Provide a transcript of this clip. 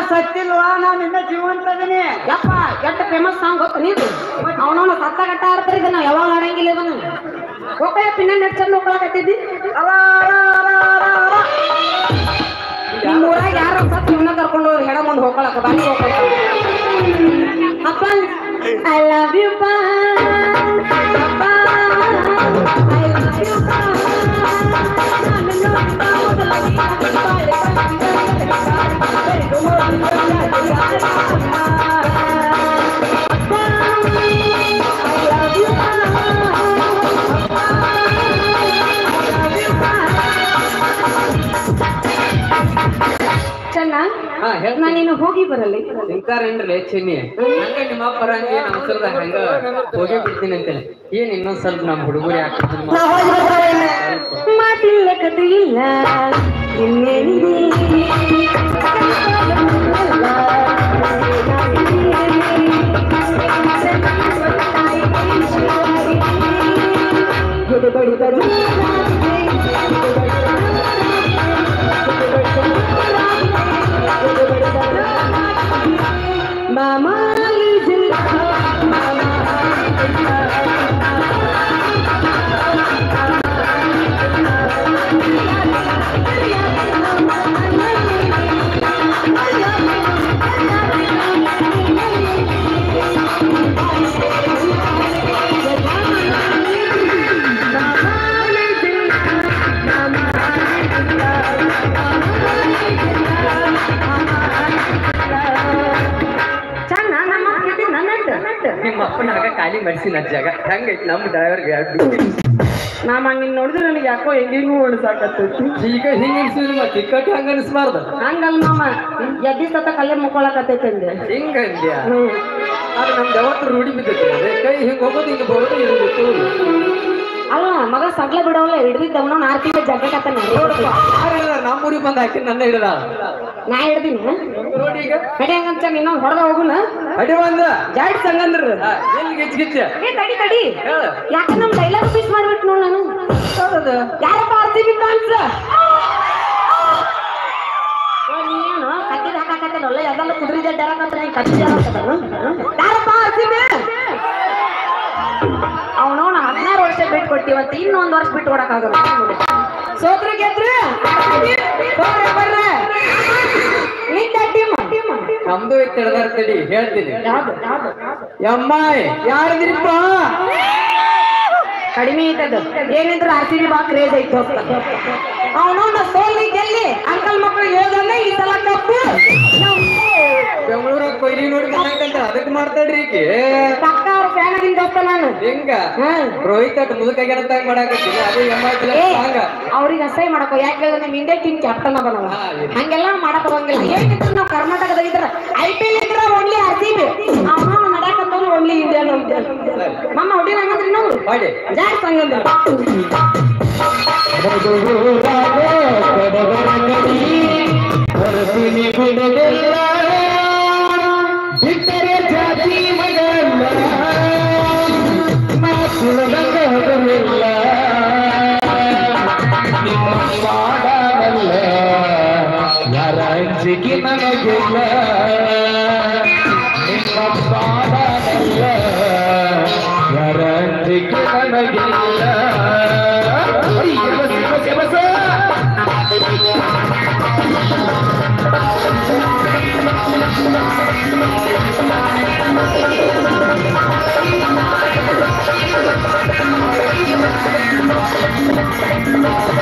ಸತ್ತಿಲ್ವಾ ನಾನು ಇನ್ನ ಜೀವಂತ ಅದೀನಿ ಯಪ್ಪ ಎಷ್ಟು ಫೇಮಸ್ ಸಾಂಗ್ ಗೊತ್ತ ನೀನು ಅವನವನು ಸತ್ತ ಗಟ್ಟ ಆಡ್ತಾರೆ ಇದನ್ನ ಯಾವಾಗ ಆಡಂಗಿಲ್ಲ ಇದನ್ನ ಹೋಗಯ್ಯ ಪಿನ್ನ ನೆಟ್ ಚಂದ ಹೋಗ್ಲಾಕತ್ತಿದ್ದಿ ಅಲ, ಅಲ, ಅಲ, ಅಲ, ಅಲ. ನಿಮ್ಮ ಊರಾಗ ಯಾರ ಸತ್ ಇವನ್ನ ಕರ್ಕೊಂಡು ಹೋಗಿ ಹೆಡ ಮುಂದೆ ಹೋಗ್ಕೊಳಕ ಬಾಲಿ ಹೋಗ್ಕೊಳಕ ಅಪ್ಪ ಐ ಲವ್ ಯು ಪಾ ಅಪ್ಪ ಐ ಲವ್ ಯು ಪಾ ಚೆನ್ನ ಹಾ ಹೇಳ್ ನಾನು ನೀನು ಹೋಗಿ ಬರಲ್ಲ ನಿಂತಾರೇನ್ರಿ ಚೆನ್ನಿ ಹಂಗ ನಿಮ್ಮ ಅಪ್ಪರ ಹಂಗೆ ನಮ್ಮ ಸ್ವಲ್ಪ ಹಂಗ ಹೋಗಿ ಬಿಡ್ತೀನಿ ಅಂತೇಳಿ ಏನ್ ಇನ್ನೊಂದ್ ಸ್ವಲ್ಪ ನಮ್ ಹುಡುಗರು ಯಾಕೆ ಮಾತಿಲ್ಲ ಕಥೆ ಇಲ್ಲ ಇನ್ನೇನಿದೆ ಮಾಮಾ ಚೆನ್ನ ನಮ್ಮ ನನ್ನ ನಿಮ್ಮ ಅಪ್ಪನ ಆಗ ಖಾಲಿ ಮಡ್ಸಿನ ಜಾಗ ಹಂಗೈತಿ ನಮ್ಮ ಡ್ರೈವರ್ಗೆ ನಾ ಹಂಗಿನ್ ನೋಡಿದ್ರೆ ನನಗೆ ಯಾಕೋ ಹೆಂಗಿಂಗೂ ಓಡಿಸಾಕತ್ತೈತಿ ಈಗ ಹಿಂಗ ಅನ್ಸಿದ್ರು ಮತ್ತೆ ಇಕ್ಕಟ್ಟು ಹಂಗ ಅನ್ಸ್ಬಾರ್ದು ಹಂಗಲ್ ಮಾಮ ಎದ್ದಿ ಸತ ಕಲ್ಲೇ ಮುಕ್ಕೊಳಕತ್ತೈತಿ ಅಂದೆ ಹಿಂಗ ಅಂದ್ಯ ಹ್ಮ್ ಅದು ನಮ್ದು ಯಾವತ್ತು ರೂಢಿ ಬಿದ್ದೈತಿ ಅದೇ ಕೈ ಹಿಂಗ ಹೋಗೋದು ಹಿಂಗ ಬರೋದು ಇದು ಗೊತ್ತು ಅಲ್ಲ ಮಗ ಸಗ್ಲ ಬಿಡವಲ್ಲ ಹಿಡ್ದಿದ್ದ ಅವನ ಆರ್ ತಿಂಗಳ ಜಗ್ಗಕತ್ತಾನ ನೋಡಪ್ಪ ಯಾರಿಲ್ಲ ನಮ್ಮೂರಿಗೆ ಬಂದು ಹಾಕಿ ನನ್ನ ಹಿಡ್ದ ನಾ ಹಿಡ್ದಿನಿ ನೋಡಿ ಈಗ ಕಡೆ ಹಂಗಂತ ಇನ್ನೊಂದು ಹೊಡೆದ ಹೋಗುನ ಅಡಿ ಬಂದ ಜಾಡ್ ಸಂಗಂದ್ರ ಎಲ್ಲಿ ಗಿಚ್ಚ ಗಿಚ್ಚ ಏ ತಡಿ ತಡಿ ಹೇಳ ಯಾಕ ನಮ್ ಡೈಲಾಗ್ ಮಿಸ್ ಮಾಡ್ಬಿಟ್ಟು ನೋಡ್ ನಾನು ಹೌದು ಯಾರಪ್ಪ ಆರ್ತಿವಿ ಫ್ಯಾನ್ಸ್ ನೀನು ಕಟ್ಟಿದ ಹಾಕಾಕತ್ತಲ್ಲ ಅದೆಲ್ಲ ಕುದುರೆ ಜಡ್ಡಾರಕತ್ತ ನೀ ಕಟ್ಟಿ ಯಾರಪ್ಪ ಆರ್ತಿವಿ ಅವನವನ ಹದಿನಾರು ವರ್ಷ ಬಿಟ್ಟು ಕೊಟ್ಟಿವತ್ತು ಇನ್ನೊಂದು ವರ್ಷ ಬಿಟ್ಟು ಕೊಡಕ್ಕಾಗಲ್ಲ ಸೋತ್ರ ಗೆದ್ರೆ ಬರ್ರೆ ಬರ್ರೆ ನಿಂದ ಟೀಮ್ ಟೀಮ್ ನಮ್ದು ಐತೆ ಹಿಡ್ದಾರ ತಡಿ ಹೇಳ್ತೀನಿ ಯಾವ್ದು ಯಾವ್ದು ಯಮ್ಮಾಯ್ ಯಾರದಿರಿಪ್ಪ ಕಡಿಮೆ ಐತದು ಏನಿದ್ರು ಆರ್ ಸಿ ಬಿ ಬಾ ಕ್ರೇಜ್ ಐತೆ ಅವನವನ ಸೋಲಿ ಗೆಲ್ಲಿ ಅಂಕಲ್ ಮಕ್ಕಳು ಹೇಳ್ದಂಗೆ ಈ ಸಲ ಕಪ್ಪು ಬೆಂಗಳೂರಾಗ ಕೊಯ್ಲಿ ನೋಡಿ ಬಂದಂತ ಅದಕ್ಕೆ ಮಾಡ್ತಾಡ್ರಿ ಈಕಿ ಪಕ್ಕ ಅವ್ರ ಫ್ಯಾನ್ ಆಗಿನ ದೋಸ್ತ ನಾನು ಹೆಂಗ ಹ್ಮ್ ರೋಹಿತ್ ಅಟ್ ಮುದುಕಾಗ್ಯಾನಂತ ಮಾಡಾಕತ್ತೀನಿ ಅದೇ ಯಮ್ಮಾಯ್ ಏ, ಹಂಗ ಅವ್ರಿಗೆ ಅಸಹ್ಯ ಮಾಡಕೋ ಯಾಕೆ ಹೇಳಿದ್ರೆ ನಮ್ಮ ಇಂಡಿಯಾ ಟೀಮ್ ಕ್ಯಾಪ್ಟನ್ ಅದನವ ಹಾ, ಇದೆ. ಹಂಗೆಲ್ಲ ಮಾಡಕ್ ಹೋಗಂಗಿಲ್ಲ ಏನಿದ್ರು ನಾವು ಕರ್ನಾಟಕದಾಗ ಇದ್ರ ಐ ಪಿ ಎಲ್ ಇದ್ರ ಓನ್ಲಿ ಆರ್ ಸಿ ಬಿ ಅವನು ನಡ್ಯಾಕಂತವ್ರು ಓನ್ಲಿ ಇಂಡಿಯಾ ನಮ್ಮ ಹೊಡಿನ ಹಂಗಂದ್ರಿ ನಾವು ಮಾಡಿ ಜಾಡ್ ಸಂಗಂದ್ರ ಬಿಟ್ಟರೆ ಜಾತಿ ಮಗಲ್ಲ ಮಾತುಳದಂಗ ಬರಲಿಲ್ಲ ನಿಮ್ಮ ಮಾಡಲ್ಲ ಯಾರ ಅಂಜಿಕೆ ನನಗಿಲ್ಲ ನಿಮ್ಮ ಮಾಡಲ್ಲ ಯಾರ ಅಂಜಿಕೆ ನನಗಿಲ್ಲ ಅಯ್ಯ, ಬಸ, ಬಸ, ಬಸ. ¡Vamos!